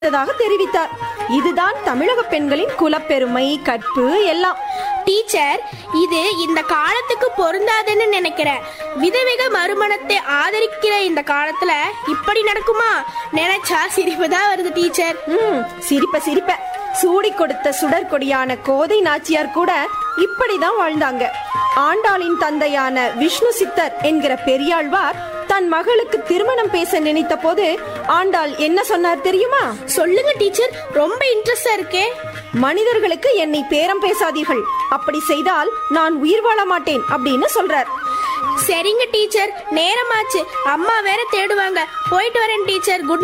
இருந்ததாக தெரிவித்தார் இதுதான் தமிழக பெண்களின் குலப்பெருமை கற்பு எல்லாம் டீச்சர் இது இந்த காலத்துக்கு பொருந்தாதுன்னு நினைக்கிறேன் விதவிக மறுமணத்தை ஆதரிக்கிற இந்த காலத்துல இப்படி நடக்குமா நினைச்சா சிரிப்பு தான் வருது டீச்சர் ம் சிரிப்ப சிரிப்ப சூடி கொடுத்த சுடற்கொடியான கோதை நாச்சியார் கூட இப்படிதான் வாழ்ந்தாங்க ஆண்டாளின் தந்தையான விஷ்ணு சித்தர் என்கிற பெரியாழ்வார் தன் மகளுக்கு திருமணம் பேச நினைத்த போது ஆண்டாள் என்ன சொன்னார் தெரியுமா சொல்லுங்க டீச்சர் ரொம்ப இன்ட்ரெஸ்டா இருக்கே மனிதர்களுக்கு என்னை பேரம் பேசாதீர்கள் அப்படி செய்தால் நான் உயிர் வாழ மாட்டேன் அப்படின்னு சொல்றார் சரிங்க டீச்சர் நேரமாச்சு அம்மா வேற தேடுவாங்க போயிட்டு வரேன் டீச்சர் குட்